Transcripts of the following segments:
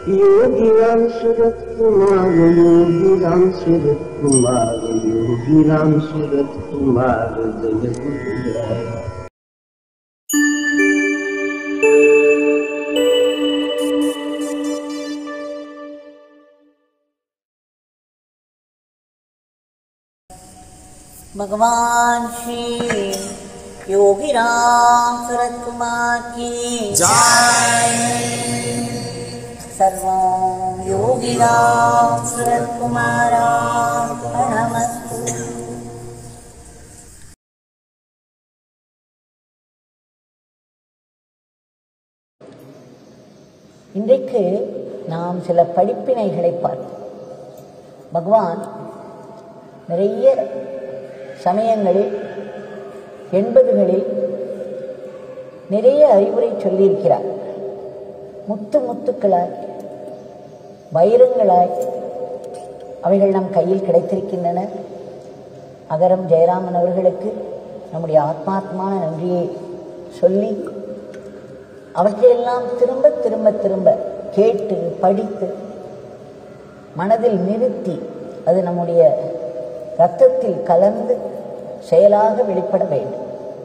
योगी राम सूरत कुमार योगी राम सूरत कुमार योगी राम सूरत कुमार जय गुरुदेव भगवान श्री योगी राम सूरत कुमार की सर्वं योगी राम सूरत कुमारार्पणमस्तु இன்றைக்கு நாம் சில படிப்பினைகளை பார்த்தோம் பகவான் நிறைய சமயங்களில் எண்பதுகளில் நிறைய அறிவுரை சொல்லியிருக்கிறார் முத்து முத்துக்களாய் வைரங்களாய் அவைகள் நம் கையில் கிடைத்திருக்கின்றன அகரம் ஜெயராமன் அவர்களுக்கு நம்முடைய ஆத்மாத்மான நன்றியை சொல்லி அவற்றையெல்லாம் திரும்ப திரும்ப திரும்ப கேட்டு படித்து மனதில் நிறுத்தி அது நம்முடைய ரத்தத்தில் கலந்து செயலாக வெளிப்பட வேண்டும்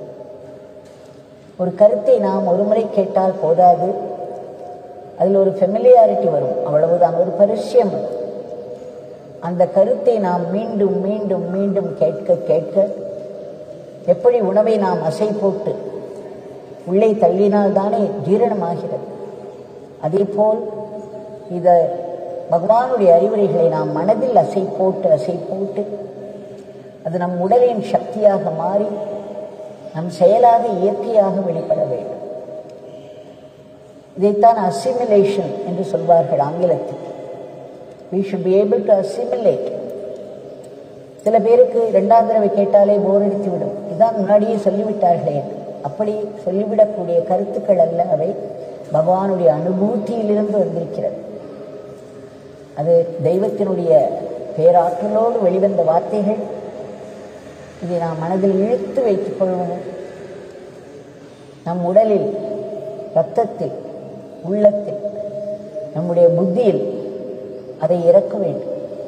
ஒரு கருத்தை நாம் ஒரு முறை கேட்டால் போதாது அதில் ஒரு ஃபெமிலியாரிட்டி வரும் அவ்வளவுதான் ஒரு பரிச்சயம் வரும் அந்த கருத்தை நாம் மீண்டும் மீண்டும் மீண்டும் கேட்க கேட்க எப்படி உணவை நாம் அசை போட்டு உள்ளே தள்ளினால் தானே ஜீரணமாகிறது அதேபோல் இதை பகவானுடைய அறிவுரைகளை நாம் மனதில் அசை போட்டு அசை போட்டு அது நம் உடலின் சக்தியாக மாறி நம் செயலாக இயற்கையாக வெளிப்பட வேண்டும் இதைத்தான் அசிமிலேஷன் என்று சொல்வார்கள் ஆங்கிலத்தில் we should be able to assimilate சில பேருக்கு ரெண்டாம் தடவை கேட்டாலே போர் அடித்து விடும் இதான் முன்னாடியே சொல்லிவிட்டார்களே என்று. அப்படி சொல்லிவிடக்கூடிய கருத்துக்கள் அல்ல அவை பகவானுடைய அனுபூதியிலிருந்து வந்திருக்கிறது அது தெய்வத்தினுடைய பேராற்றலோடு வெளிவந்த வார்த்தைகள் இதை நாம் மனதில் இழுத்து வைத்துக் கொள்வோம் நம் உடலில் இரத்தத்தில் உள்ளத்தில் நம்முடைய புத்தியில் அதை இறக்க வேண்டும்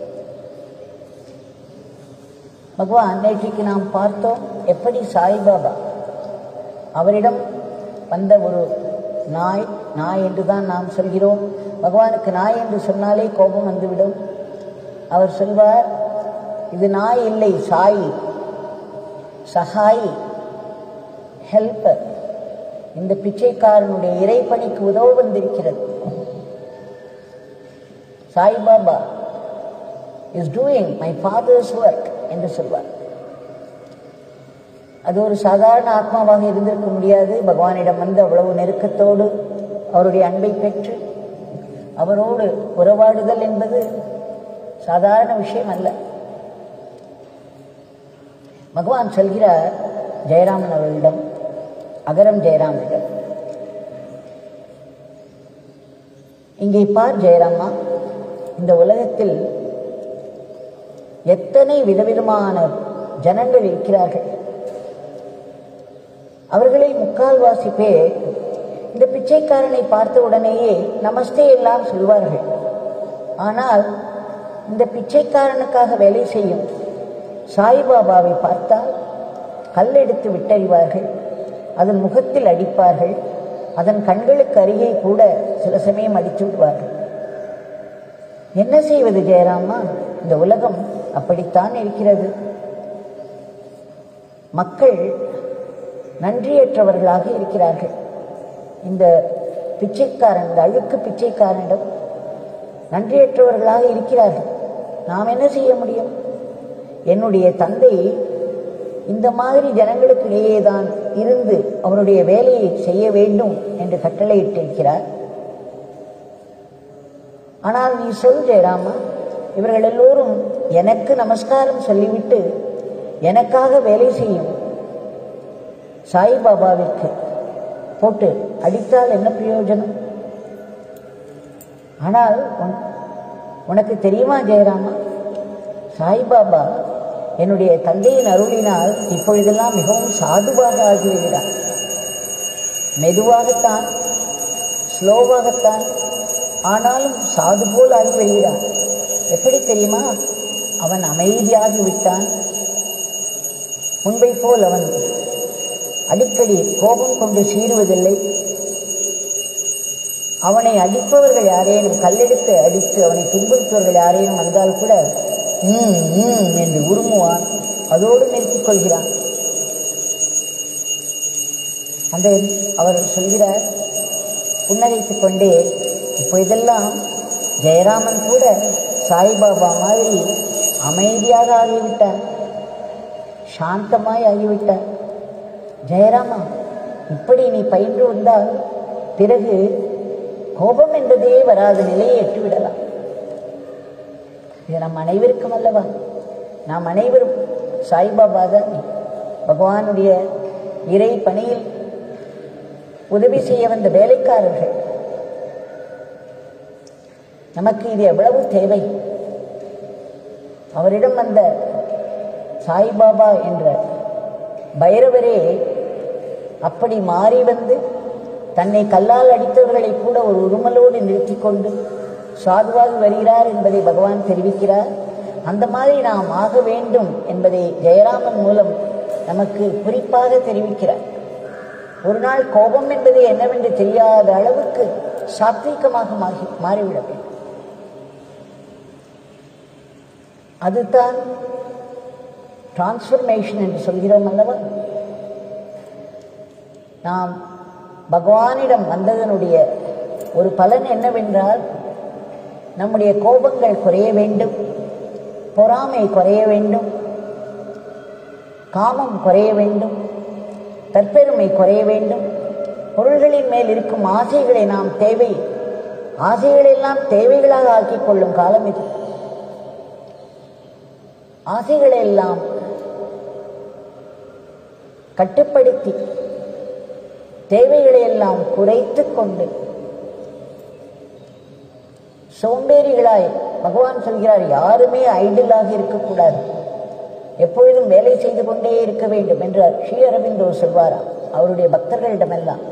பகவான் நேற்றைக்கு நாம் பார்த்தோம் எப்படி சாய்பாபா அவரிடம் வந்த ஒரு நாய் நாய் என்று தான் நாம் சொல்கிறோம் பகவானுக்கு நாய் என்று சொன்னாலே கோபம் வந்துவிடும் அவர் சொல்வார் இது நாய் இல்லை சாய் சஹாய் ஹெல்பர் இந்த பிச்சைக்காரனுடைய இறைப்பணிக்கு உதவ வந்திருக்கிறது Sai Baba is doing my father's work என்று சொல்வார் அது ஒரு சாதாரண ஆத்மாவாக இருந்திருக்க முடியாது பகவானிடம் வந்து அவ்வளவு நெருக்கத்தோடு அவருடைய அன்பை பெற்று அவரோடு உறவாடுதல் என்பது சாதாரண விஷயம் அல்ல பகவான் சொல்கிறார் ஜெயராமன் அவர்களிடம் அகரம் ஜெயராமனிடம் இங்கே பார் ஜெயராமா இந்த உலகத்தில் எத்தனை விதவிதமான ஜனங்கள் இருக்கிறார்கள் அவர்களில் முக்கால்வாசி பேர் இந்த பிச்சைக்காரனை பார்த்த உடனேயே நமஸ்தே எல்லாம் சொல்வார்கள் ஆனால் இந்த பிச்சைக்காரனுக்காக வேலை செய்யும் சாய்பாபாவை பார்த்தால் கல்லெடுத்து விட்டறிவார்கள் அதன் முகத்தில் அடிப்பார்கள் அதன் கண்களுக்கு அருகே கூட சில சமயம் அடித்து விடுவார்கள் என்ன செய்வது ஜெயராமா இந்த உலகம் அப்படித்தான் இருக்கிறது மக்கள் நன்றியற்றவர்களாக இருக்கிறார்கள் இந்த பிச்சைக்காரன் இந்த அழுக்கு பிச்சைக்காரனிடம் நன்றியற்றவர்களாக இருக்கிறார்கள் நாம் என்ன செய்ய முடியும் என்னுடைய தந்தை இந்த மாதிரி ஜனங்களுக்கு இடையே தான் இருந்து அவருடைய வேலையை செய்ய வேண்டும் என்று கட்டளையிட்டிருக்கிறார் ஆனால் நீ சொல் ஜெயராமா இவர்கள் எல்லோரும் எனக்கு நமஸ்காரம் சொல்லிவிட்டு எனக்காக வேலை செய்யும் சாய்பாபாவிற்கு போட்டு அடித்தால் என்ன பிரயோஜனம் ஆனால் உன்- உனக்கு தெரியுமா ஜெயராமா சாய்பாபா என்னுடைய தந்தையின் அருளினால் இப்பொழுதெல்லாம் மிகவும் சாதுவாக ஆகிவிடுகிறார் மெதுவாகத்தான் ஸ்லோவாகத்தான் ஆனாலும் சாது போல் ஆகி வருகிறான் எப்படி தெரியுமா அவன் அமைதியாகி விட்டான் முன்பை போல் அவன் அடிக்கடி கோபம் கொண்டு சீறுவதில்லை அவனை அடிப்பவர்கள் யாரேனும் கல்லெடுத்து அடித்து அவனை துன்புறுத்துவர்கள் யாரேனும் வந்தால் கூட ம் ம் என்று உருமுவான் அதோடு நிறுத்திக் கொள்கிறான் அந்த அவர் சொல்கிறார் புன்னகைத்துக் கொண்டே இப்போ இதெல்லாம் ஜெயராமன் கூட சாய்பாபா மாதிரி அமைதியாக ஆகிவிட்டார் சாந்தமாய் ஆகிவிட்டார் ஜெயராமா இப்படி நீ பயின்று வந்தால் பிறகு கோபம் என்பதே வராத நிலையை எட்டுவிடலாம் இது நம் அனைவருக்கும் அல்லவா நாம் அனைவரும் சாய்பாபா தான் பகவானுடைய இறை பணியில் உதவி செய்ய வந்த வேலைக்காரர்கள் நமக்கு இது எவ்வளவு தேவை அவரிடம் வந்த சாய்பாபா என்ற பைரவரே அப்படி மாறி வந்து தன்னை கல்லால் அடித்தவர்களை கூட ஒரு உருமலோடு நிறுத்திக் கொண்டு சாதுவாக வருகிறார் என்பதை பகவான் தெரிவிக்கிறார் அந்த மாதிரி நாம் ஆக வேண்டும் என்பதை ஜெயராமன் மூலம் நமக்கு குறிப்பாக தெரிவிக்கிறார் ஒரு நாள் கோபம் என்பது என்னவென்று தெரியாத அளவுக்கு சாத்வீகமாக மாறி மாறிவிட வேண்டும் அதுதான் டிரான்ஸ்ஃபர்மேஷன் என்று சொல்கிறோம் அல்லவா நாம் பகவானிடம் வந்ததனுடைய ஒரு பலன் என்னவென்றால் நம்முடைய கோபங்கள் குறைய வேண்டும் பொறாமை குறைய வேண்டும் காமம் குறைய வேண்டும் தற்பெருமை குறைய வேண்டும் பொருள்களின் மேல் இருக்கும் ஆசைகளை நாம் தேவை ஆசைகளெல்லாம் தேவைகளாக ஆக்கிக் கொள்ளும் காலம் இது ஆசைகளை எல்லாம் கட்டுப்படுத்தி தேவைகளை எல்லாம் குறைத்து கொண்டு சோம்பேறிகளாய் பகவான் சொல்கிறார் யாருமே ஐடியலாக இருக்கக்கூடாது எப்பொழுதும் வேலை செய்து கொண்டே இருக்க வேண்டும் என்று ஸ்ரீ அரவிந்தோ சொல்வாராம் அவருடைய பக்தர்களிடமெல்லாம்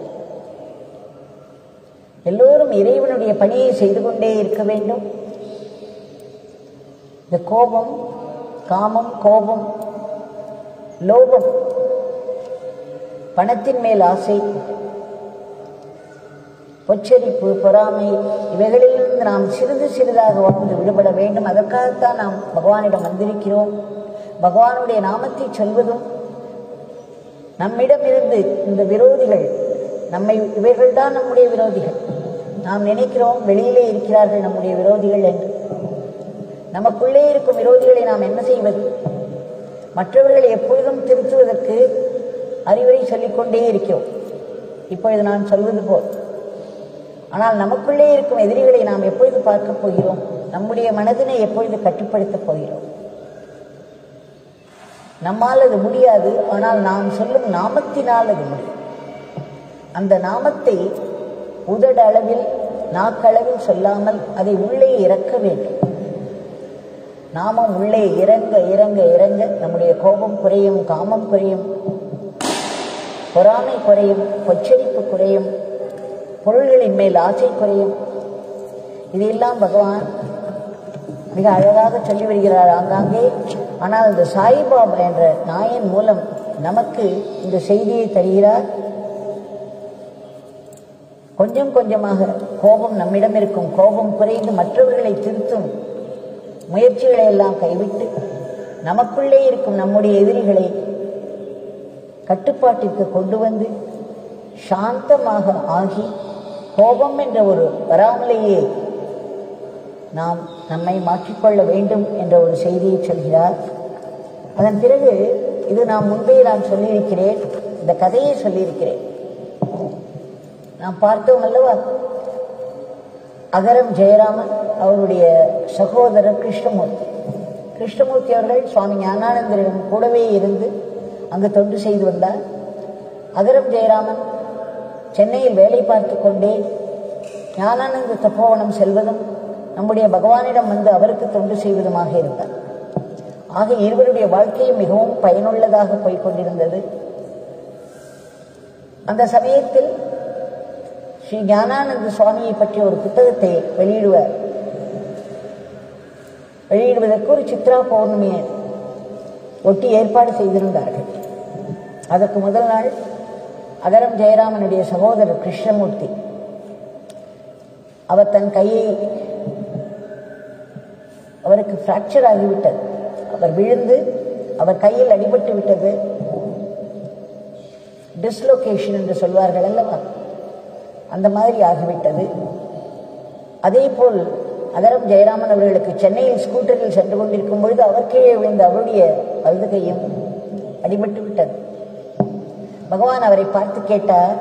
எல்லோரும் இறைவனுடைய பணியை செய்து கொண்டே இருக்க வேண்டும் இந்த கோபம் காமம் கோபம் லோபம் பணத்தின் மேல் ஆசை பொச்சரிப்பு பொறாமை இவைகளிலிருந்து நாம் சிறிது சிறிதாக வாழ்ந்து விடுபட வேண்டும் அதற்காகத்தான் நாம் பகவானிடம் வந்திருக்கிறோம் பகவானுடைய நாமத்தை சொல்வதும் நம்மிடமிருந்து இந்த விரோதிகள் நம்மை இவர்கள்தான் நம்முடைய விரோதிகள் நாம் நினைக்கிறோம் வெளியிலே இருக்கிறார்கள் நம்முடைய விரோதிகள் என்று நமக்குள்ளே இருக்கும் விரோதிகளை நாம் என்ன செய்வது மற்றவர்களை எப்பொழுதும் திருத்துவதற்கு அறிவுரை சொல்லிக்கொண்டே இருக்கிறோம் இப்பொழுது நான் சொல்வது போல் ஆனால் நமக்குள்ளே இருக்கும் எதிரிகளை நாம் எப்பொழுது பார்க்கப் போகிறோம் நம்முடைய மனதினை எப்பொழுது கட்டுப்படுத்தப் போகிறோம் நம்மால் அது முடியாது ஆனால் நாம் சொல்லும் நாமத்தினால் அது முடியும் அந்த நாமத்தை உதட அளவில் நாக்களவில் சொல்லாமல் அதை உள்ளே இறக்க வேண்டும் நாமம் உள்ளே இறங்க இறங்க இறங்க நம்முடைய கோபம் குறையும் காமம் குறையும் பொறாமை குறையும் பொச்சரிப்பு குறையும் பொருள்களின் மேல் ஆசை குறையும் இதையெல்லாம் பகவான் மிக அழகாக சொல்லி வருகிறார் ஆங்காங்கே ஆனால் இந்த சாய்பாபா என்ற நாயன் மூலம் நமக்கு இந்த செய்தியை தருகிறார் கொஞ்சம் கொஞ்சமாக கோபம் நம்மிடம் இருக்கும் கோபம் குறைந்து மற்றவர்களை திருத்தும் முயற்சிகளை எல்லாம் கைவிட்டு நமக்குள்ளே இருக்கும் நம்முடைய எதிரிகளை கட்டுப்பாட்டிற்கு கொண்டு வந்து சாந்தமாக ஆகி கோபம் என்ற ஒரு வராமலேயே நாம் நம்மை மாற்றிக்கொள்ள வேண்டும் என்ற ஒரு செய்தியை சொல்கிறார் அதன் பிறகு இது நான் முன்பே நான் சொல்லியிருக்கிறேன் இந்த கதையை சொல்லியிருக்கிறேன் நாம் பார்த்தோம் அல்லவா அகரம் ஜெயராமன் அவருடைய சகோதரர் கிருஷ்ணமூர்த்தி கிருஷ்ணமூர்த்தி அவர்கள் சுவாமி ஞானானந்தரிடம் கூடவே இருந்து அங்கு தொண்டு செய்து வந்தார் அகரம் ஜெயராமன் சென்னையில் வேலை பார்த்து கொண்டே ஞானானந்த தப்போவனம் செல்வதும் நம்முடைய பகவானிடம் வந்து அவருக்கு தொண்டு செய்வதுமாக இருந்தார் ஆக இருவருடைய வாழ்க்கையும் மிகவும் பயனுள்ளதாக போய்கொண்டிருந்தது அந்த சமயத்தில் ஸ்ரீ ஞானானந்த சுவாமியை பற்றிய ஒரு புத்தகத்தை வெளியிடுவார் வெளியிடுவதற்கு ஒரு சித்ரா பௌர்ணமியை ஒட்டி ஏற்பாடு செய்திருந்தார்கள் அதற்கு முதல் நாள் அகரம் ஜெயராமனுடைய சகோதரர் கிருஷ்ணமூர்த்தி அவர் தன் கையை அவருக்கு ஃப்ராக்சர் ஆகிவிட்டது அவர் விழுந்து அவர் கையில் அடிபட்டு விட்டது டிஸ்லொகேஷன் என்று சொல்வார்கள் அல்லவா அந்த மாதிரி ஆகிவிட்டது அதே போல் அகரம் ஜெயராமன் அவர்களுக்கு சென்னையில் ஸ்கூட்டரில் சென்று கொண்டிருக்கும் பொழுது அவர் கீழே விழுந்த அவருடைய வலது கையும் அடிபட்டு விட்டது பகவான் அவரை பார்த்து கேட்டார்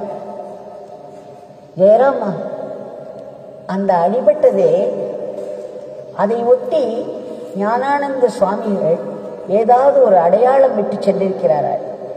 ஜெயராமா அந்த அடிபட்டதே அதை ஒட்டி ஞானானந்த சுவாமிகள் ஏதாவது ஒரு அடையாளம் விட்டு சென்றிருக்கிறாரா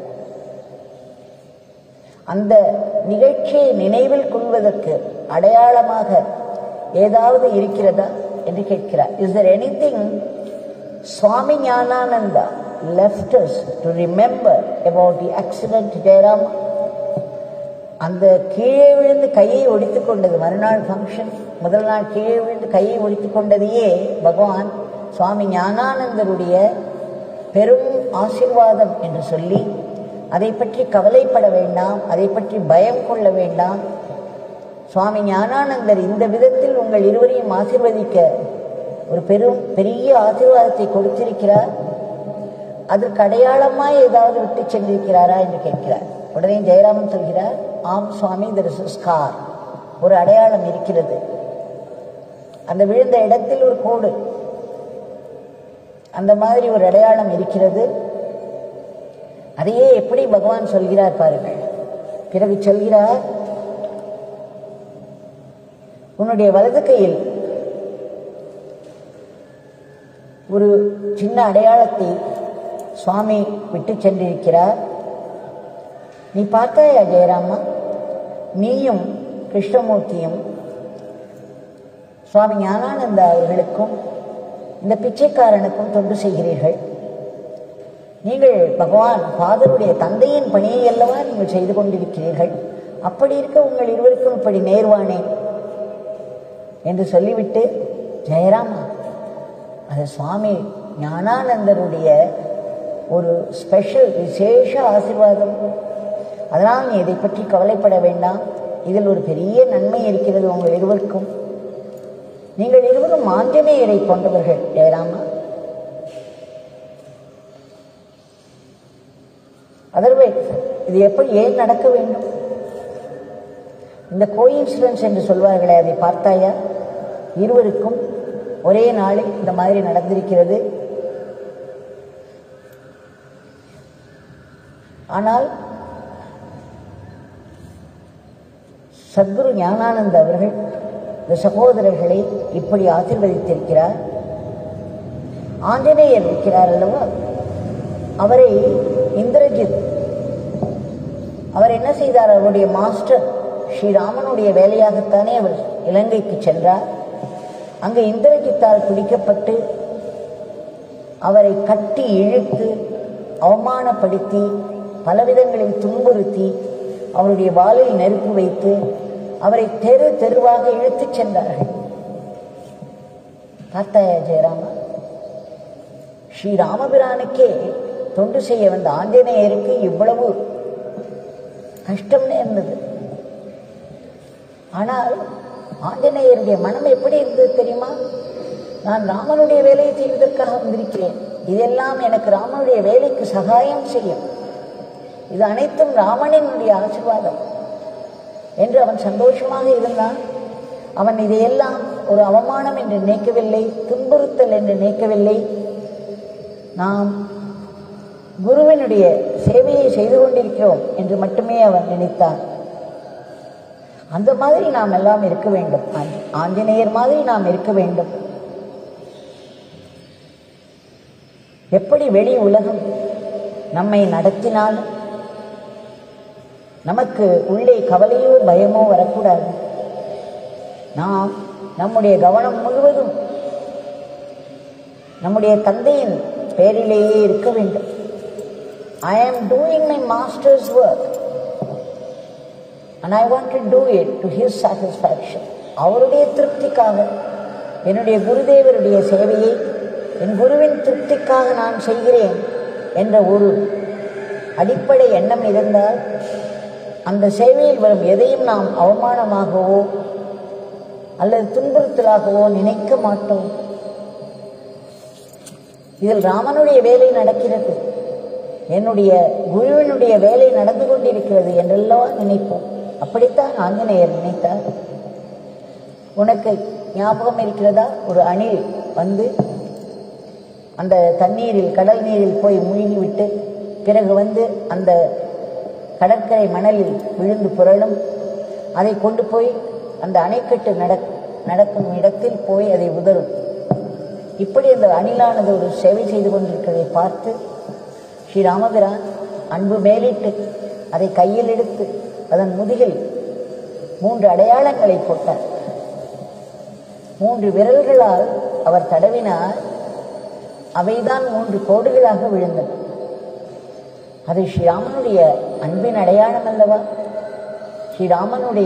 அந்த நிகழ்ச்சியை நினைவில் கொள்வதற்கு அடையாளமாக ஏதாவது இருக்கிறதா என்று கேட்கிறார் is there anything Swami Gnanananda left us to remember about the accident Jayarama அந்த கீழே விழுந்து கையை ஒடித்து கொண்டது மறுநாள் ஃபங்க்ஷன் முதல் நாள் கீழே விழுந்து கையை ஒடித்து கொண்டதையே பகவான் சுவாமி ஞானானந்தருடைய பெரும் ஆசிர்வாதம் என்று சொல்லி அதை பற்றி கவலைப்பட வேண்டாம் அதை பற்றி பயம் கொள்ள வேண்டாம் சுவாமி ஞானானந்தர் இந்த விதத்தில் உங்கள் இருவரையும் ஆசிர்வதிக்க ஒரு பெரும் பெரிய ஆசீர்வாதத்தை கொடுத்திருக்கிறார் அதற்கு அடையாளமாய் ஏதாவது விட்டு சென்றிருக்கிறாரா என்று கேட்கிறார் உடனே ஜெயராமன் சொல்கிறார் ஆம் சுவாமி திரு ஸ்கார் ஒரு அடையாளம் இருக்கிறது அந்த விழுந்த இடத்தில் ஒரு கோடு அந்த மாதிரி ஒரு அடையாளம் இருக்கிறது அதையே எப்படி பகவான் சொல்கிறார் பாருங்கள் பிறகு சொல்கிறார் உன்னுடைய வலது கையில் ஒரு சின்ன அடையாளத்தை சுவாமி விட்டு சென்றிருக்கிறார் நீ பார்த்தாயா ஜெயராமா நீயும் கிருஷ்ணமூர்த்தியும் சுவாமி ஞானானந்தா அவர்களுக்கும் இந்த பிச்சைக்காரனுக்கும் தொண்டு செய்கிறீர்கள் நீங்கள் பகவான் ஃபாதருடைய தந்தையின் பணியை அல்லவா நீங்கள் செய்து கொண்டிருக்கிறீர்கள் அப்படி இருக்க உங்கள் இருவருக்கும் இப்படி நேர்வானே என்று சொல்லிவிட்டு ஜெயராமா அது சுவாமி ஞானானந்தருடைய ஒரு ஸ்பெஷல் விசேஷ ஆசீர்வாதம் அதனால் நீ இதை பற்றி கவலைப்பட வேண்டாம் இதில் ஒரு பெரிய நன்மை இருக்கிறது உங்கள் இருவருக்கும் நீங்கள் இருவரும் ஆஞ்சநேயரை கொண்டவர்கள் ஜெயராமா அதர்வைஸ் இது எப்படி ஏன் நடக்க வேண்டும் இந்த கோயின்சிடன்ஸ் என்று சொல்வார்களே அதை பார்த்தாயா இருவருக்கும் ஒரே நாளில் இந்த மாதிரி நடந்திருக்கிறது ஆனால் சத்குரு ஞானானந்த அவர்கள் இந்த சகோதரர்களை இப்படி ஆசீர்வதித்திருக்கிறார் ஆஞ்சநேயர் இருக்கிறார் அல்லவா அவரை இந்திரஜித் அவர் என்ன செய்தார் அவருடைய மாஸ்டர் ஸ்ரீராமனுடைய வேலையாகத்தானே அவர் இலங்கைக்கு சென்றார் அங்கு இந்திரஜித்தால் பிடிக்கப்பட்டு அவரை கட்டி இழுத்து அவமானப்படுத்தி பலவிதங்களில் துன்புறுத்தி அவருடைய வாளில் நெருப்பு வைத்து அவரை தெரு தெருவாக இழுத்துச் சென்றார்கள் பார்த்தாயா ஜெயராமா ஸ்ரீராமபிரானுக்கே தொண்டு செய்ய வந்த ஆஞ்சநேயருக்கு இவ்வளவு கஷ்டம் நேர்ந்தது ஆனால் ஆஞ்சநேயருடைய மனம் எப்படி இருந்தது தெரியுமா நான் ராமனுடைய வேலையை செய்வதற்காக வந்திருக்கிறேன் இதெல்லாம் எனக்கு ராமனுடைய வேலைக்கு சகாயம் செய்யும் இது அனைத்தும் ராமனினுடைய ஆசீர்வாதம் என்று அவன் சந்தோஷமாக இருந்தான் அவன் இதையெல்லாம் ஒரு அவமானம் என்று நினைக்கவில்லை துன்புறுத்தல் என்று நினைக்கவில்லை நாம் குருவினுடைய சேவையை செய்து கொண்டிருக்கிறோம் என்று மட்டுமே அவன் நினைத்தான் அந்த மாதிரி நாம் எல்லாம் இருக்க வேண்டும் ஆஞ்ச- ஆஞ்சநேயர் மாதிரி நாம் இருக்க வேண்டும் எப்படி வெளி உலகம் நம்மை நடத்தினாலும் நமக்கு உள்ளே கவலையோ பயமோ வரக்கூடாது நாம் நம்முடைய கவனம் முழுவதும் நம்முடைய தந்தையின் பேரிலேயே இருக்க வேண்டும் I am doing my master's work and I want to do it to his satisfaction. அவருடைய திருப்திக்காக என்னுடைய குருதேவருடைய சேவையை என் குருவின் திருப்திக்காக நான் செய்கிறேன் என்ற ஒரு அடிப்படை எண்ணம் இருந்தால் அந்த சேவையில் வரும் எதையும் நாம் அவமானமாகவோ அல்லது துன்புறுத்தலாகவோ நினைக்க மாட்டோம் இதில் ராமனுடைய வேலை நடக்கிறது என்னுடைய குருவினுடைய வேலை நடந்து கொண்டிருக்கிறது என்றெல்லாம் நினைப்போம் அப்படித்தான் ஆஞ்சநேயர் நினைத்தார் உனக்கு ஞாபகம் இருக்கிறதா ஒரு அணில் வந்து அந்த தண்ணீரில் கடல் நீரில் போய் மூழ்கிவிட்டு பிறகு வந்து அந்த கடற்கரை மணலில் விழுந்து புரளும் அதை கொண்டு போய் அந்த அணைக்கட்டு நடக் நடக்கும் இடத்தில் போய் அதை உதறும் இப்படி அந்த அணிலானது ஒரு சேவை செய்து கொண்டிருக்கிறதை பார்த்து ஸ்ரீ ராமபிரான் அன்பு மேலிட்டு அதை கையில் எடுத்து அதன் முதுகில் மூன்று அடையாளங்களை போட்டார் மூன்று விரல்களால் அவர் தடவினார் அவைதான் மூன்று கோடுகளாக விழுந்தன அது ஸ்ரீராமனுடைய அன்பின் அடையாளம் அல்லவா ஸ்ரீராமனுடைய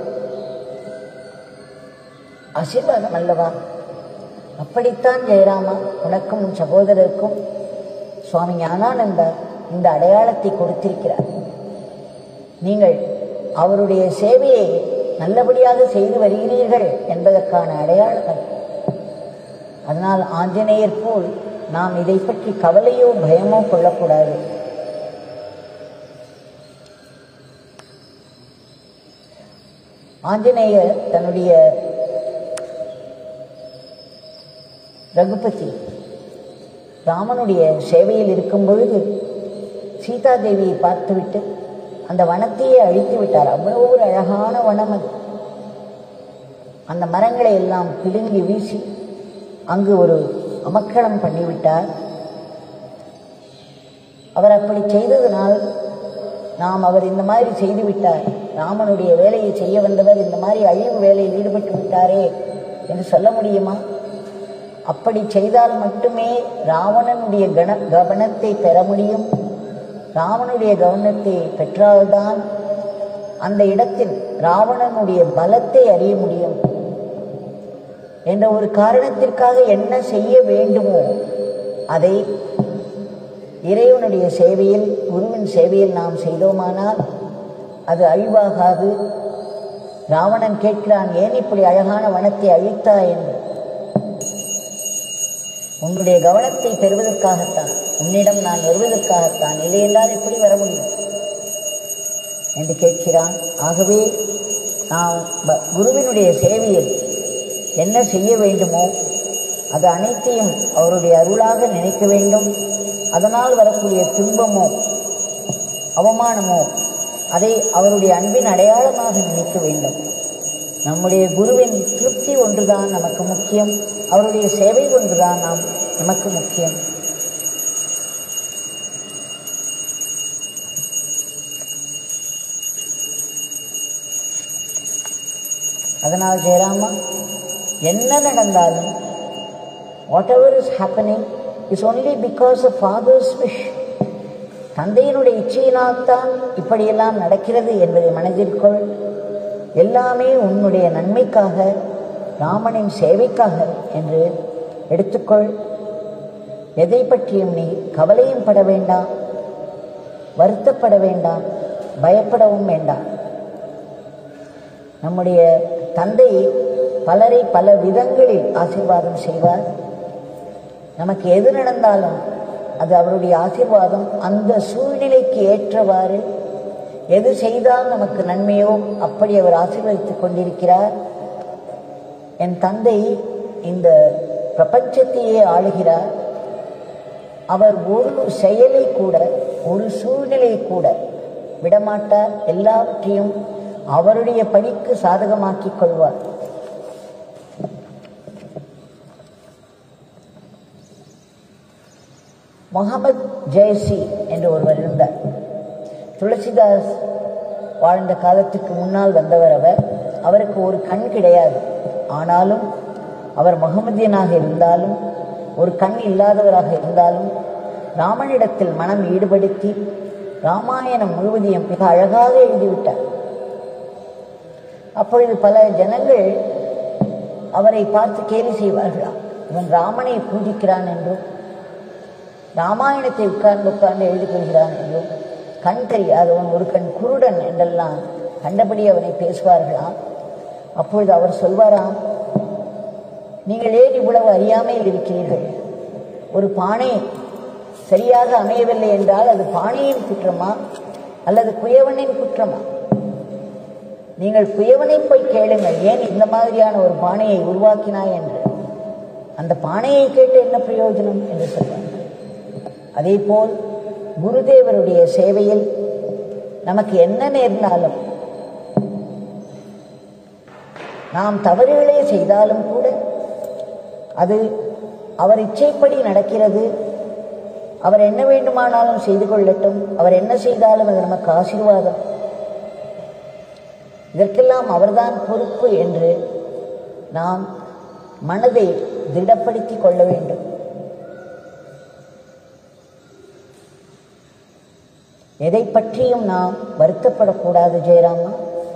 ஆசீர்வாதம் அல்லவா அப்படித்தான் ஜெயராமா உனக்கும் உன் சகோதரருக்கும் சுவாமி ஞானானந்தா இந்த அடையாளத்தை கொடுத்திருக்கிறார் நீங்கள் அவருடைய சேவையை நல்லபடியாக செய்து வருகிறீர்கள் என்பதற்கான அடையாளங்கள் அதனால் ஆஞ்சநேயர் போல் நாம் இதை பற்றி கவலையோ பயமோ கொள்ளக்கூடாது ஆஞ்சநேயர் தன்னுடைய ரகுபதி ராமனுடைய சேவையில் இருக்கும் பொழுது சீதாதேவியை பார்த்துவிட்டு அந்த வனத்தையே அழித்து விட்டார் அவ்வளோ ஒரு அழகான வனம் அது அந்த மரங்களை எல்லாம் பிடுங்கி வீசி அங்கு ஒரு அமக்களம் பண்ணிவிட்டார் அவர் அப்படி செய்ததனால் நாம் அவர் இந்த மாதிரி செய்து விட்டார் ராமனுடைய வேலையை செய்ய வந்தவர் இந்த மாதிரி அழிவு வேலையில் ஈடுபட்டு விட்டாரே என்று சொல்ல முடியுமா அப்படி செய்தால் மட்டுமே ராவணனுடைய கண கவனத்தை பெற முடியும் ராவணனுடைய கவனத்தை பெற்றால்தான் அந்த இடத்தில் ராவணனுடைய பலத்தை அறிய முடியும் என்ற ஒரு காரணத்திற்காக என்ன செய்ய வேண்டுமோ அதை இறைவனுடைய சேவையில் குருவின் சேவையில் நாம் செய்தோமானால் அது அழிவாகாது ராவணன் கேட்கிறான் ஏன் இப்படி அழகான வனத்தை அழித்தாய் என்று உன்னுடைய கவனத்தை பெறுவதற்காகத்தான் உன்னிடம் நான் வருவதற்காகத்தான் இல்லையென்றால் எப்படி வர முடியும் என்று கேட்கிறான் ஆகவே நாம் ப- குருவினுடைய சேவையில் என்ன செய்ய வேண்டுமோ அது அனைத்தையும் அவருடைய அருளாக நினைக்க வேண்டும் அதனால் வரக்கூடிய துன்பமோ அவமானமோ அதை அவருடைய அன்பின் அடையாளமாக நினைக்க வேண்டும் நம்முடைய குருவின் திருப்தி ஒன்றுதான் நமக்கு முக்கியம் அவருடைய சேவை ஒன்றுதான் நாம் நமக்கு முக்கியம் அதனால் ஜெயராமா என்ன நடந்தாலும் whatever is happening is only because of father's wish தந்தையினுடைய இச்சையினால்தான் இப்படியெல்லாம் நடக்கிறது என்பதை மனதில் கொள் எல்லாமே உன்னுடைய நன்மைக்காக ராமனின் சேவைக்காக என்று எடுத்துக்கொள் எதை பற்றியும் நீ கவலையும் பட வேண்டாம் வருத்தப்பட வேண்டாம் பயப்படவும் வேண்டாம் நம்முடைய தந்தை பலரை பல விதங்களில் ஆசீர்வாதம் செய்வார் நமக்கு எது நடந்தாலும் அது அவருடைய ஆசீர்வாதம் அந்த சூழ்நிலைக்கு ஏற்றவாறு எது செய்தால் நமக்கு நன்மையோ அப்படி அவர் ஆசீர்வதித்துக் கொண்டிருக்கிறார் என் தந்தை இந்த பிரபஞ்சத்தையே ஆளுகிறார் அவர் ஒரு செயலை கூட ஒரு சூழ்நிலையை கூட விடமாட்டார் எல்லாவற்றையும் அவருடைய பணிக்கு சாதகமாக்கிக் கொள்வார் முகமது ஜெயசி என்று ஒருவர் இருந்தார் துளசிதாஸ் வாழ்ந்த காலத்துக்கு முன்னால் வந்தவர் அவர் அவருக்கு ஒரு கண் கிடையாது ஆனாலும் அவர் முகமதியனாக இருந்தாலும் ஒரு கண் இல்லாதவராக இருந்தாலும் ராமனிடத்தில் மனம் ஈடுபடுத்தி ராமாயணம் முழுவதையும் மிக அழகாக எழுதிவிட்டார் அப்பொழுது பல ஜனங்கள் அவரை பார்த்து கேலி செய்வார்களாம் இவன் ராமனை பூஜிக்கிறான் என்றும் ராமாயணத்தை உட்கார்ந்து உட்கார்ந்து எழுதி கொள்கிறான் என்றும் கண் தெரியாதவன் ஒரு கண் குருடன் என்றெல்லாம் கண்டபடி அவனை பேசுவார்களாம் அப்பொழுது அவர் சொல்வாராம் நீங்கள் ஏன் இவ்வளவு அறியாமையில் இருக்கிறீர்கள் ஒரு பானை சரியாக அமையவில்லை என்றால் அது பானையின் குற்றமா அல்லது குயவனின் குற்றமா நீங்கள் குயவனை போய் கேளுங்கள் ஏன் இந்த மாதிரியான ஒரு பானையை உருவாக்கினாய் என்று அந்த பானையை கேட்டு என்ன பிரயோஜனம் என்று சொல்வார்கள் அதே போல் குருதேவருடைய சேவையில் நமக்கு என்ன நேர்ந்தாலும் நாம் தவறுகளே செய்தாலும் கூட அது அவர் இச்சைப்படி நடக்கிறது அவர் என்ன வேண்டுமானாலும் செய்து கொள்ளட்டும் அவர் என்ன செய்தாலும் அது நமக்கு ஆசீர்வாதம் இதற்கெல்லாம் அவர்தான் பொறுப்பு என்று நாம் மனதை திடப்படுத்திக் கொள்ள வேண்டும் எதை பற்றியும் நாம் வருத்தப்படக்கூடாது ஜெயராமா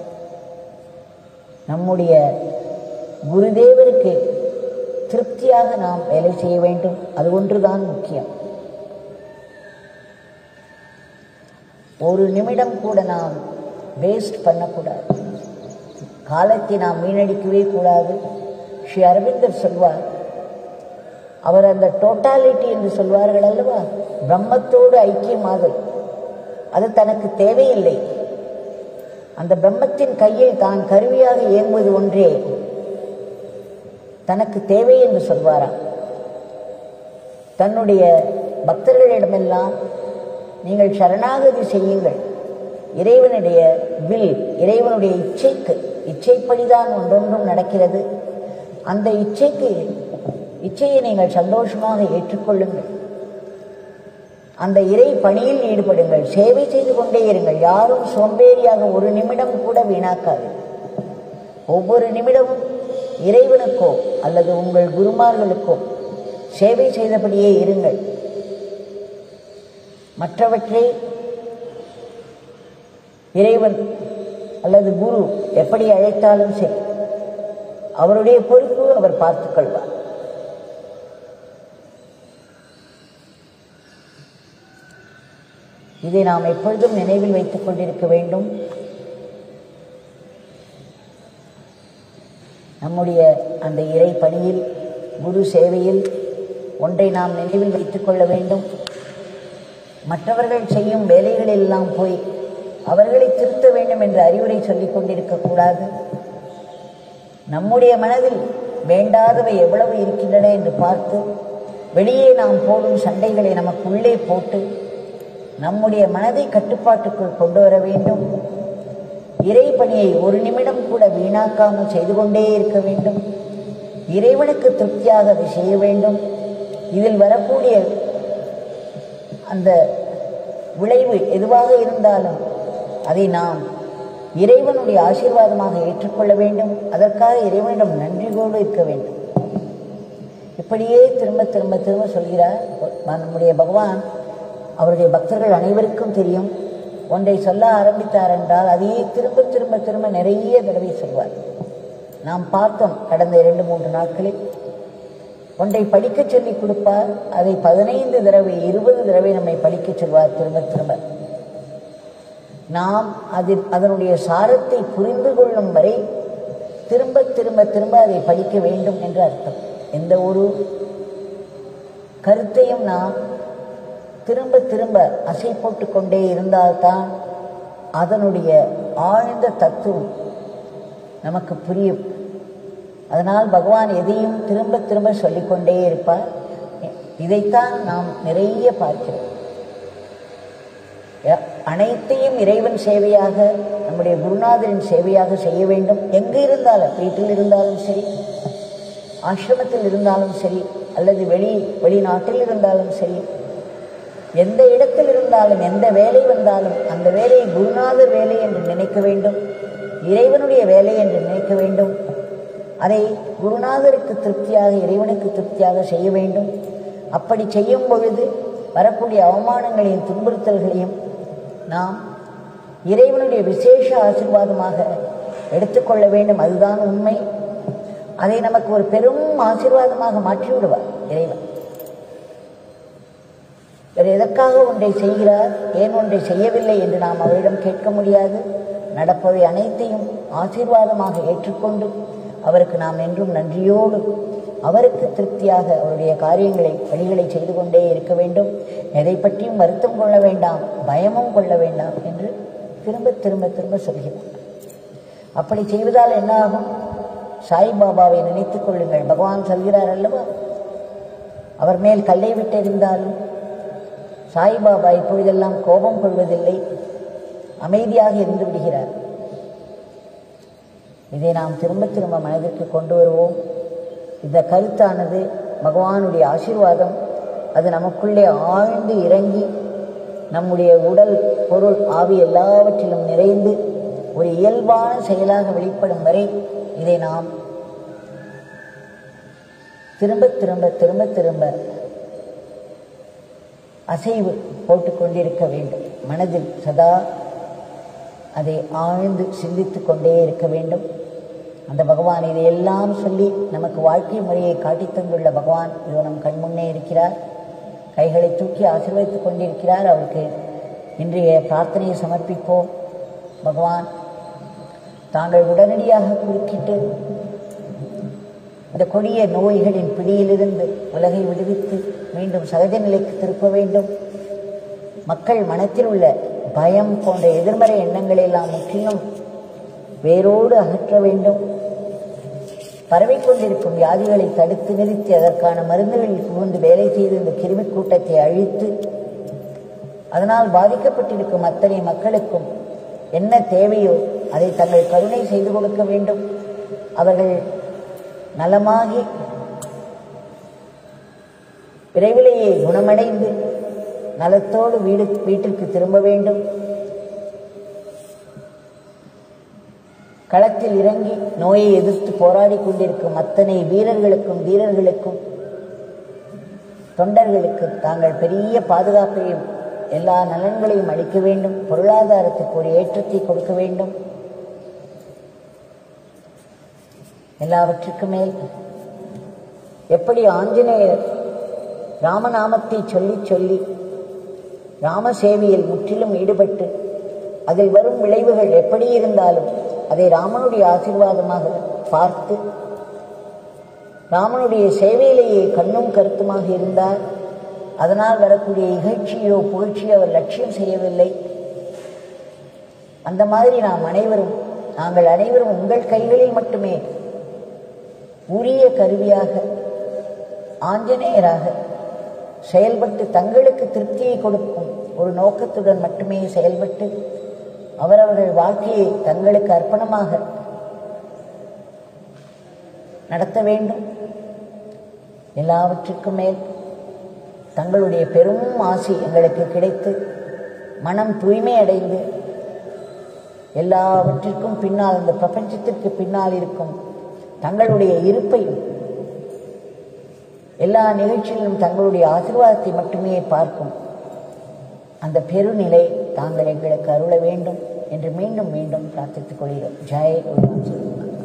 நம்முடைய குருதேவருக்கு திருப்தியாக நாம் வேலை செய்ய வேண்டும் அது ஒன்றுதான் முக்கியம் ஒரு நிமிடம் கூட நாம் வேஸ்ட் பண்ணக்கூடாது காலத்தை நாம் வீணடிக்கவே கூடாது ஸ்ரீ அரவிந்தர் சொல்வார் அவர் அந்த டோட்டாலிட்டி என்று சொல்வார்கள் அல்லவா பிரம்மத்தோடு ஐக்கியமாதல் அது தனக்கு தேவையில்லை அந்த பிரம்மத்தின் கையில் தான் கருவியாக இயங்குவது ஒன்றே தனக்கு தேவை என்று சொல்வாராம் தன்னுடைய பக்தர்களிடமெல்லாம் நீங்கள் சரணாகதி செய்யுங்கள் இறைவனுடைய வில் இறைவனுடைய இச்சைக்கு இச்சைப்படிதான் ஒன்றொன்றும் நடக்கிறது அந்த இச்சைக்கு இச்சையை நீங்கள் சந்தோஷமாக ஏற்றுக்கொள்ளுங்கள் அந்த இறை பணியில் ஈடுபடுங்கள் சேவை செய்து கொண்டே இருங்கள் யாரும் சோம்பேறியாக ஒரு நிமிடம் கூட வீணாக்காது ஒவ்வொரு நிமிடமும் இறைவனுக்கோ அல்லது உங்கள் குருமார்களுக்கோ சேவை செய்தபடியே இருங்கள் மற்றவற்றை இறைவன் அல்லது குரு எப்படி அழைத்தாலும் சரி அவருடைய பொறுப்பு அவர் பார்த்துக் கொள்வார் இதை நாம் எப்பொழுதும் நினைவில் வைத்துக் கொண்டிருக்க வேண்டும் நம்முடைய அந்த இறை பணியில் குரு சேவையில் ஒன்றை நாம் நினைவில் வைத்துக் கொள்ள வேண்டும் மற்றவர்கள் செய்யும் வேலைகளெல்லாம் போய் அவர்களை திருத்த வேண்டும் என்ற அறிவுரை சொல்லிக் கொண்டிருக்கக்கூடாது நம்முடைய மனதில் வேண்டாதவை எவ்வளவு இருக்கின்றன என்று பார்த்து வெளியே நாம் போடும் சண்டைகளை நமக்குள்ளே போட்டு நம்முடைய மனதை கட்டுப்பாட்டுக்குள் கொண்டு வர வேண்டும் இறை பணியை ஒரு நிமிடம் கூட வீணாக்காமல் செய்து கொண்டே இருக்க வேண்டும் இறைவனுக்கு திருப்தியாக அதை செய்ய வேண்டும் இதில் வரக்கூடிய அந்த விளைவு எதுவாக இருந்தாலும் அதை நாம் இறைவனுடைய ஆசீர்வாதமாக ஏற்றுக்கொள்ள வேண்டும் அதற்காக இறைவனிடம் நன்றியோடு இருக்க வேண்டும் இப்படியே திரும்ப திரும்ப திரும்ப சொல்கிறார் நம்முடைய பகவான் அவருடைய பக்தர்கள் அனைவருக்கும் தெரியும் ஒன்றை சொல்ல ஆரம்பித்தார் என்றால் அதையே திரும்ப திரும்ப திரும்ப நிறைய தடவை சொல்வார் நாம் பார்த்தோம் கடந்த இரண்டு மூன்று நாட்களில் ஒன்றை படிக்க சொல்லி கொடுப்பார் அதை பதினைந்து தடவை இருபது தடவை நம்மை படிக்க சொல்வார் திரும்ப திரும்ப நாம் அதில் அதனுடைய சாரத்தை புரிந்து கொள்ளும் வரை திரும்ப திரும்ப திரும்ப அதை படிக்க வேண்டும் என்று அர்த்தம் எந்த ஒரு கருத்தையும் நாம் திரும்ப திரும்ப அசை போட்டு கொண்டே இருந்தால்தான் அதனுடைய ஆழ்ந்த தத்துவம் நமக்கு புரியும் அதனால் பகவான் எதையும் திரும்ப திரும்ப சொல்லிக்கொண்டே இருப்பார் இதைத்தான் நாம் நிறைய பார்க்கிறோம் அனைத்தையும் இறைவன் சேவையாக நம்முடைய குருநாதரின் சேவையாக செய்ய வேண்டும் எங்கு இருந்தாலும் வீட்டில் இருந்தாலும் சரி ஆசிரமத்தில் இருந்தாலும் சரி அல்லது வெளி வெளிநாட்டில் இருந்தாலும் சரி எந்த இடத்தில் இருந்தாலும் எந்த வேலை வந்தாலும் அந்த வேலையை குருநாதர் வேலை என்று நினைக்க வேண்டும் இறைவனுடைய வேலை என்று நினைக்க வேண்டும் அதை குருநாதருக்கு திருப்தியாக இறைவனுக்கு திருப்தியாக செய்ய வேண்டும் அப்படி செய்யும் பொழுது வரக்கூடிய அவமானங்களையும் துன்புறுத்தல்களையும் நாம் இறைவனுடைய விசேஷ ஆசிர்வாதமாக எடுத்துக்கொள்ள வேண்டும் அதுதான் உண்மை அதை நமக்கு ஒரு பெரும் ஆசீர்வாதமாக மாற்றி விடுவார் இறைவன் வேறு எதற்காக ஒன்றை செய்கிறார் ஏன் ஒன்றை செய்யவில்லை என்று நாம் அவரிடம் கேட்க முடியாது நடப்பவை அனைத்தையும் ஆசீர்வாதமாக ஏற்றுக்கொண்டு அவருக்கு நாம் என்றும் நன்றியோடு அவருக்கு திருப்தியாக அவருடைய காரியங்களை வழிகளை செய்து கொண்டே இருக்க வேண்டும் எதை பற்றியும் வருத்தம் கொள்ள வேண்டாம் பயமும் கொள்ள வேண்டாம் என்று திரும்ப திரும்ப திரும்ப சொல்கிறார் அப்படி செய்வதால் என்ன ஆகும் சாய்பாபாவை நினைத்துக் கொள்ளுங்கள் பகவான் சொல்கிறார் அல்லவா அவர் மேல் கல்லை விட்டெறிந்தாலும் சாய்பாபா இப்பொழுதெல்லாம் கோபம் கொள்வதில்லை அமைதியாக இருந்து விடுகிறார் இதை நாம் திரும்ப திரும்ப மனதிற்கு கொண்டு வருவோம் இந்த கருத்தானது பகவானுடைய ஆசீர்வாதம் அது நமக்குள்ளே ஆழ்ந்து இறங்கி நம்முடைய உடல் பொருள் ஆவி எல்லாவற்றிலும் நிறைந்து ஒரு இயல்பான செயலாக வெளிப்படும் வரை இதை நாம் திரும்ப திரும்ப திரும்ப திரும்ப அசைவு போட்டுக்கொண்டிருக்க வேண்டும் மனதில் சதா அதை ஆழ்ந்து சிந்தித்துக் கொண்டே இருக்க வேண்டும் அந்த பகவான் இதையெல்லாம் சொல்லி நமக்கு வாழ்க்கை முறையை காட்டித் தந்துள்ள பகவான் இதோ நம் கண்முன்னே இருக்கிறார் கைகளை தூக்கி ஆசீர்வதித்துக் கொண்டிருக்கிறார் அவருக்கு இன்றைய பிரார்த்தனையை சமர்ப்பிப்போம் பகவான் தாங்கள் உடனடியாக குறுக்கிட்டு இந்த கொடிய நோய்களின் பிடியிலிருந்து உலகை விடுவித்து மீண்டும் சகஜ நிலைக்கு திருப்ப வேண்டும் மக்கள் மனத்தில் உள்ள பயம் போன்ற எதிர்மறை எண்ணங்களை எல்லாம் முற்றிலும் வேரோடு அகற்ற வேண்டும் பரவிக்கொண்டிருக்கும் வியாதிகளை தடுத்து நிறுத்தி அதற்கான மருந்துகளில் புகுந்து வேலை செய்து இந்த கிருமி கூட்டத்தை அழித்து அதனால் பாதிக்கப்பட்டிருக்கும் அத்தனை மக்களுக்கும் என்ன தேவையோ அதை தங்கள் கருணை செய்து கொடுக்க வேண்டும் அவர்கள் நலமாகி விரைவிலேயே குணமடைந்து நலத்தோடு வீடு வீட்டிற்கு திரும்ப வேண்டும் களத்தில் இறங்கி நோயை எதிர்த்து போராடி கொண்டிருக்கும் அத்தனை வீரர்களுக்கும் வீரர்களுக்கும் தொண்டர்களுக்கு தாங்கள் பெரிய பாதுகாப்பையும் எல்லா நலன்களையும் அளிக்க வேண்டும் பொருளாதாரத்துக்கு ஒரு ஏற்றத்தை கொடுக்க வேண்டும் எல்லாவற்றுக்கு மேல் எப்படி ஆஞ்சநேயர் ராமநாமத்தை சொல்லி சொல்லி ராம சேவையில் முற்றிலும் ஈடுபட்டு அதில் வரும் விளைவுகள் எப்படி இருந்தாலும் அதை ராமனுடைய ஆசீர்வாதமாக பார்த்து ராமனுடைய சேவையிலேயே கண்ணும் கருத்துமாக இருந்தார் அதனால் வரக்கூடிய இகழ்ச்சியோ புகழ்ச்சியோ அவர் லட்சியம் செய்யவில்லை அந்த மாதிரி நாம் அனைவரும் நாங்கள் அனைவரும் உங்கள் கைகளில் மட்டுமே உரிய கருவியாக ஆஞ்சநேயராக செயல்பட்டு தங்களுக்கு திருப்தியை கொடுக்கும் ஒரு நோக்கத்துடன் மட்டுமே செயல்பட்டு அவரவர்கள் வாழ்க்கையை தங்களுக்கு அர்ப்பணமாக நடத்த வேண்டும் எல்லாவற்றுக்கும் மேல் தங்களுடைய பெரும் ஆசி எங்களுக்கு கிடைத்து மனம் தூய்மை அடைந்து எல்லாவற்றிற்கும் பின்னால் இந்த பிரபஞ்சத்திற்கு பின்னால் இருக்கும் தங்களுடைய இருப்பையும் எல்லா நிகழ்ச்சிகளிலும் தங்களுடைய ஆசீர்வாதத்தை மட்டுமே பார்க்கும் அந்த பெருநிலை தாங்கள் எங்களுக்கு அருள வேண்டும் என்று மீண்டும் மீண்டும் பிரார்த்தித்துக் கொள்கிறோம் ஜெய் குருவான்